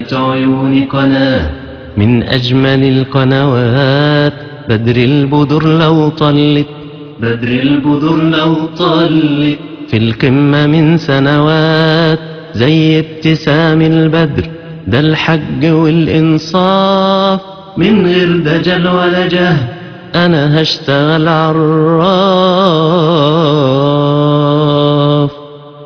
عيون قناة من أجمل القنوات بدر البدر لو طلت بدر البدر لو طلت في القمة من سنوات زي ابتسام البدر ده الحج والإنصاف من غير دجل ولا جهل أنا هشتغل عراف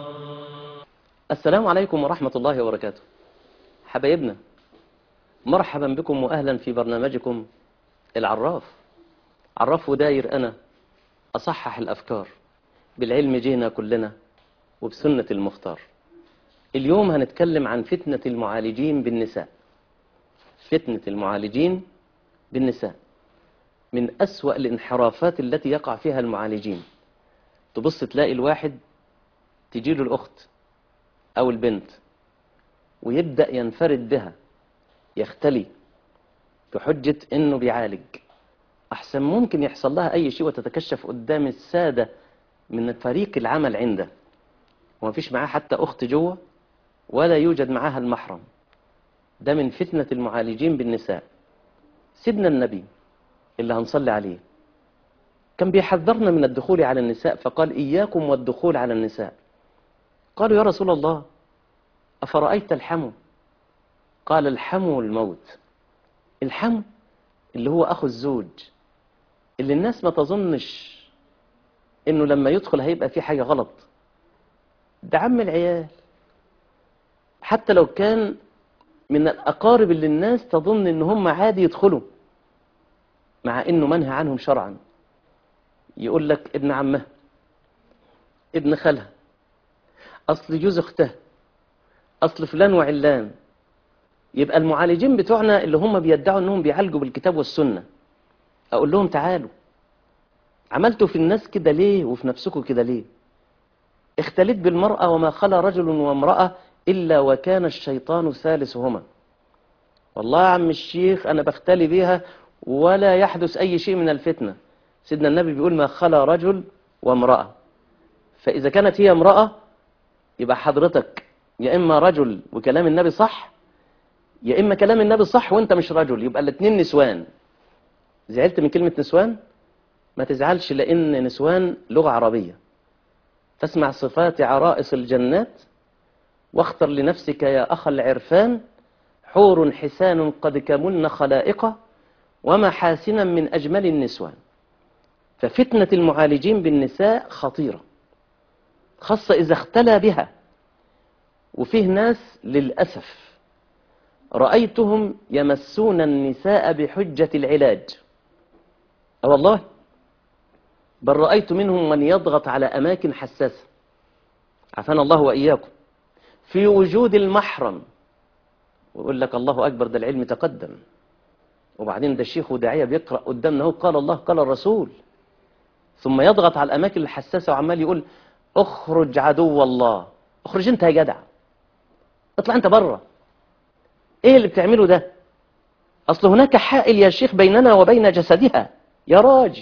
السلام عليكم ورحمة الله وبركاته حبايبنا مرحبا بكم وأهلا في برنامجكم العراف عراف وداير أنا أصحح الأفكار بالعلم جينا كلنا وبسنة المختار اليوم هنتكلم عن فتنة المعالجين بالنساء فتنة المعالجين بالنساء من أسوأ الانحرافات التي يقع فيها المعالجين تبص تلاقي الواحد تجيله الأخت أو البنت ويبدأ ينفرد بها يختلي بحجة إنه بيعالج أحسن ممكن يحصل لها أي شيء وتتكشف قدام السادة من فريق العمل عنده وما فيش معاه حتى أخت جوه ولا يوجد معاها المحرم ده من فتنة المعالجين بالنساء سيدنا النبي اللي هنصلي عليه كان بيحذرنا من الدخول على النساء فقال إياكم والدخول على النساء قالوا يا رسول الله أفرأيت الحمو قال الحمو الموت الحمو اللي هو أخو الزوج اللي الناس ما تظنش إنه لما يدخل هيبقى في حاجة غلط ده عم العيال حتى لو كان من الأقارب اللي الناس تظن إن هم عادي يدخلوا مع إنه منهى عنهم شرعا يقول لك ابن عمها ابن خالها أصل جوز أختها أصل فلان وعلان يبقى المعالجين بتوعنا اللي هم بيدعوا أنهم بيعالجوا بالكتاب والسنة أقول لهم تعالوا عملتوا في الناس كده ليه وفي نفسكم كده ليه اختلت بالمرأة وما خلا رجل وامرأة إلا وكان الشيطان ثالثهما والله يا عم الشيخ أنا بختلي بيها ولا يحدث أي شيء من الفتنة سيدنا النبي بيقول ما خلا رجل وامرأة فإذا كانت هي امرأة يبقى حضرتك يا إما رجل وكلام النبي صح يا إما كلام النبي صح وإنت مش رجل يبقى الاتنين نسوان زعلت من كلمة نسوان ما تزعلش لأن نسوان لغة عربية فاسمع صفات عرائس الجنات واختر لنفسك يا أخ العرفان حور حسان قد كملن خلائقه ومحاسنا من أجمل النسوان ففتنة المعالجين بالنساء خطيرة خاصة إذا اختلى بها وفيه ناس للأسف رأيتهم يمسون النساء بحجة العلاج أه والله بل رأيت منهم من يضغط على أماكن حساسة عافانا الله وإياكم في وجود المحرم ويقول لك الله أكبر ده العلم تقدم وبعدين ده شيخ وداعية بيقرأ قدامنا هو قال الله قال الرسول ثم يضغط على الأماكن الحساسة وعمال يقول اخرج عدو الله اخرج انت يا جدع اطلع انت بره ايه اللي بتعمله ده اصل هناك حائل يا شيخ بيننا وبين جسدها يا راجل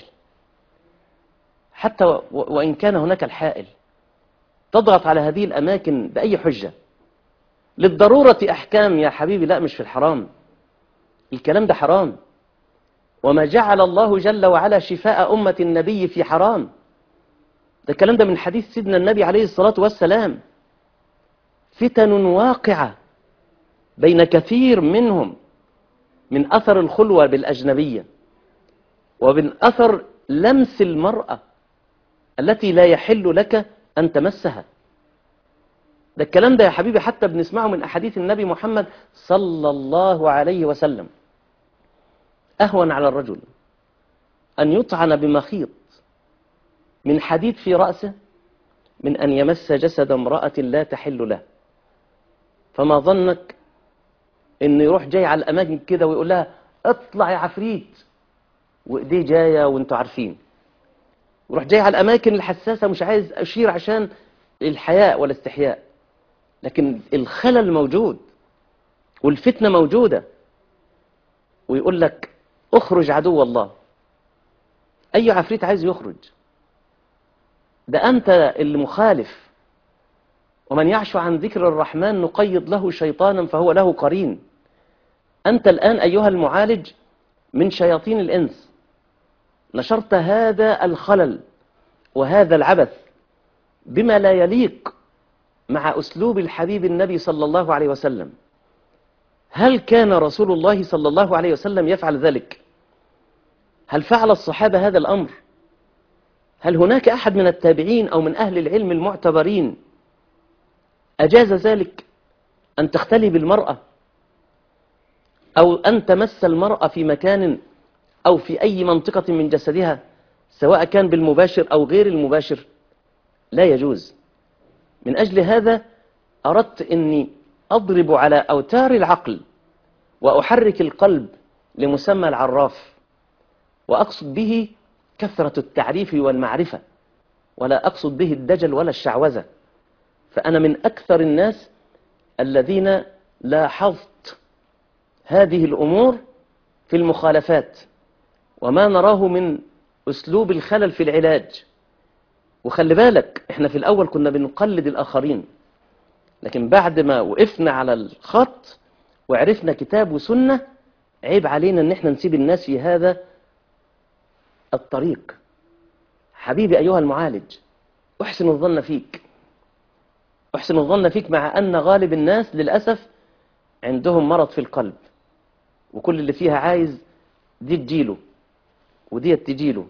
حتى وإن كان هناك الحائل تضغط على هذه الأماكن بأي حجة للضرورة أحكام يا حبيبي لا مش في الحرام الكلام ده حرام وما جعل الله جل وعلا شفاء أمة النبي في حرام ده الكلام ده من حديث سيدنا النبي عليه الصلاة والسلام فتن واقعة بين كثير منهم من أثر الخلوة بالأجنبية ومن أثر لمس المرأة التي لا يحل لك أن تمسها ده الكلام ده يا حبيبي حتى بنسمعه من أحاديث النبي محمد صلى الله عليه وسلم أهون على الرجل أن يطعن بمخيط من حديد في رأسه من أن يمس جسد امرأة لا تحل له فما ظنك أنه يروح جاي على الأماكن كده ويقول لها اطلع يا عفريت وإيديه جاية وانتوا عارفين ويروح جاي على الأماكن الحساسة مش عايز أشير عشان الحياء والاستحياء لكن الخلل موجود والفتنة موجودة ويقول لك اخرج عدو الله أي عفريت عايز يخرج ده أنت اللي مخالف ومن يعش عن ذكر الرحمن نقيض له شيطانا فهو له قرين أنت الآن أيها المعالج من شياطين الإنس نشرت هذا الخلل وهذا العبث بما لا يليق مع أسلوب الحبيب النبي صلى الله عليه وسلم هل كان رسول الله صلى الله عليه وسلم يفعل ذلك هل فعل الصحابة هذا الأمر هل هناك أحد من التابعين أو من أهل العلم المعتبرين أجاز ذلك أن تختلي بالمرأة أو أن تمس المرأة في مكان أو في أي منطقة من جسدها سواء كان بالمباشر أو غير المباشر لا يجوز من أجل هذا أردت أني أضرب على أوتار العقل وأحرك القلب لمسمى العراف وأقصد به كثرة التعريف والمعرفة ولا أقصد به الدجل ولا الشعوذة فأنا من أكثر الناس الذين لاحظت هذه الأمور في المخالفات وما نراه من أسلوب الخلل في العلاج وخلي بالك احنا في الأول كنا بنقلد الآخرين لكن بعد ما وقفنا على الخط وعرفنا كتاب وسنة عيب علينا ان احنا نسيب الناس في هذا الطريق حبيبي أيها المعالج أحسن الظن فيك أحسن الظن فيك مع أن غالب الناس للأسف عندهم مرض في القلب وكل اللي فيها عايز دي تجيله ودي تجيله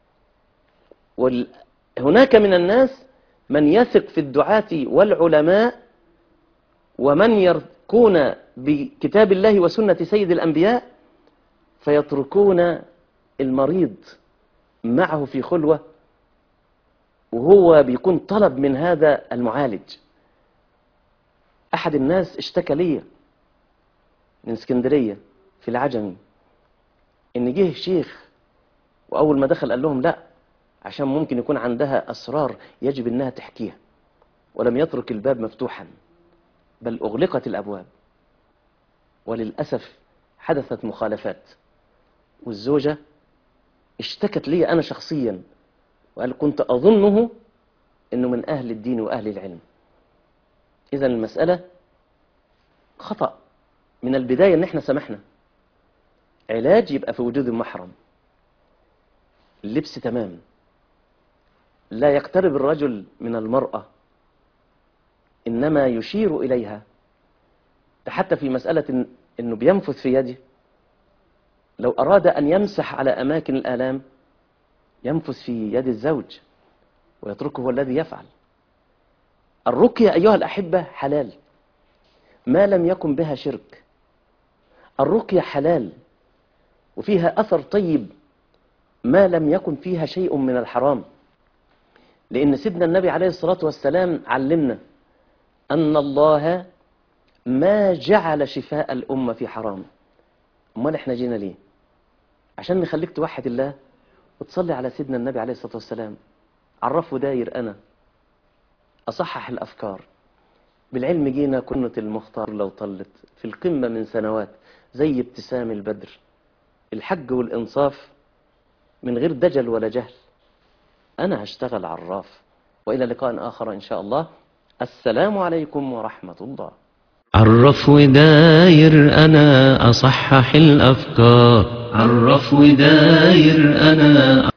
وهناك من الناس من يثق في الدعاة والعلماء ومن يركون بكتاب الله وسنة سيد الأنبياء فيتركون المريض معه في خلوة وهو بيكون طلب من هذا المعالج أحد الناس اشتكى لي من اسكندرية في العجمي إن جه شيخ وأول ما دخل قال لهم لا عشان ممكن يكون عندها أسرار يجب إنها تحكيها ولم يترك الباب مفتوحا بل أغلقت الأبواب وللأسف حدثت مخالفات والزوجة اشتكت لي أنا شخصيا وقال كنت أظنه أنه من أهل الدين وأهل العلم إذا المسألة خطأ من البداية أن احنا سمحنا علاج يبقى في وجود المحرم اللبس تمام لا يقترب الرجل من المرأة إنما يشير إليها ده حتى في مسألة إن إنه بينفث في يده لو أراد أن يمسح على أماكن الآلام ينفث في يد الزوج ويتركه هو الذي يفعل الرقية أيها الأحبة حلال ما لم يكن بها شرك الرقية حلال وفيها أثر طيب ما لم يكن فيها شيء من الحرام لأن سيدنا النبي عليه الصلاة والسلام علمنا أن الله ما جعل شفاء الأمة في حرام أمال إحنا جينا ليه عشان نخليك توحد الله وتصلي على سيدنا النبي عليه الصلاة والسلام عرفه داير أنا أصحح الأفكار بالعلم جينا كنة المختار لو طلت في القمة من سنوات زي ابتسام البدر الحج والإنصاف من غير دجل ولا جهل أنا هشتغل عراف وإلى لقاء آخر إن شاء الله السلام عليكم ورحمة الله عرف وداير أنا أصحح الأفكار عرف وداير أنا